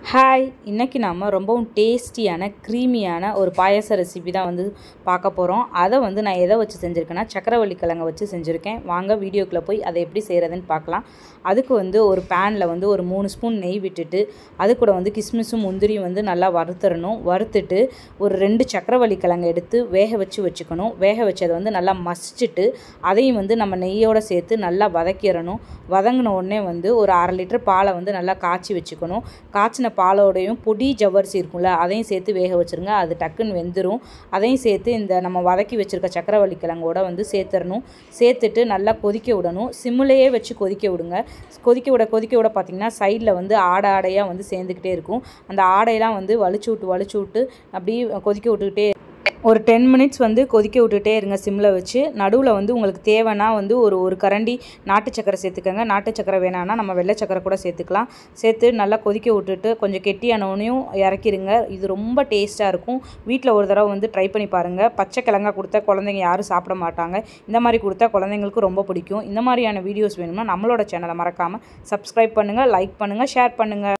hi இன்றைக்கி நாம் ரொம்பவும் டேஸ்டியான க்ரீமியான ஒரு பாயாச ரெசிபி தான் வந்து பார்க்க போகிறோம் அதை வந்து நான் எதை வச்சு செஞ்சுருக்கேன்னா சக்கரவள்ளி கிழங்க வச்சு செஞ்சுருக்கேன் வாங்க வீடியோக்குள்ளே போய் அதை எப்படி செய்கிறதுன்னு பார்க்கலாம் அதுக்கு வந்து ஒரு பேனில் வந்து ஒரு மூணு ஸ்பூன் நெய் விட்டுட்டு அது கூட வந்து கிஸ்மிஸும் முந்திரியும் வந்து நல்லா வறுத்துறணும் வறுத்துட்டு ஒரு ரெண்டு சக்கரவள்ளி கிழங்கு எடுத்து வேக வச்சு வச்சுக்கணும் வேக வச்சதை வந்து நல்லா மசிச்சுட்டு அதையும் வந்து நம்ம நெய்யோடு சேர்த்து நல்லா வதக்கிடணும் வதங்கின உடனே வந்து ஒரு அரை லிட்டர் பாலை வந்து நல்லா காய்ச்சி வச்சுக்கணும் காய்ச்சின பாலோடையும் பொடி ஜவ்வரிசி இருக்கும்ல அதையும் சேர்த்து வேக வச்சுருங்க அது டக்குன்னு வெந்துடும் அதையும் சேர்த்து இந்த நம்ம வதக்கி வச்சுருக்க சக்கரவள்ளி கிழங்கோட வந்து சேர்த்துடணும் சேர்த்துட்டு நல்லா கொதிக்க விடணும் சிம்முலையே வச்சு கொதிக்க விடுங்க கொதிக்க விட கொதிக்க விட பார்த்திங்கன்னா சைடில் வந்து ஆடை ஆடையாக வந்து சேர்ந்துக்கிட்டே இருக்கும் அந்த ஆடையெல்லாம் வந்து வலிச்சு விட்டு வலிச்சு விட்டு அப்படியே கொதிக்க விட்டுக்கிட்டே ஒரு டென் மினிட்ஸ் வந்து கொதிக்க விட்டுட்டே இருங்க சிம்மில் வச்சு நடுவில் வந்து உங்களுக்கு தேவைன்னா வந்து ஒரு ஒரு கரண்டி நாட்டு சக்கரை சேர்த்துக்கோங்க நாட்டு சக்கரை வேணான்னா நம்ம வெள்ளை சக்கரை கூட சேர்த்துக்கலாம் சேர்த்து நல்லா கொதிக்க விட்டுட்டு கொஞ்சம் கெட்டியானவனையும் இறக்கிருங்க இது ரொம்ப டேஸ்ட்டாக இருக்கும் வீட்டில் ஒரு தடவை வந்து ட்ரை பண்ணி பாருங்கள் பச்சை கிழங்கா கொடுத்தா குழந்தைங்க யாரும் சாப்பிட மாட்டாங்க இந்த மாதிரி கொடுத்தா குழந்தைங்களுக்கு ரொம்ப பிடிக்கும் இந்த மாதிரியான வீடியோஸ் வேணும்னா நம்மளோட சேனலை மறக்காமல் சப்ஸ்கிரைப் பண்ணுங்கள் லைக் பண்ணுங்கள் ஷேர் பண்ணுங்கள்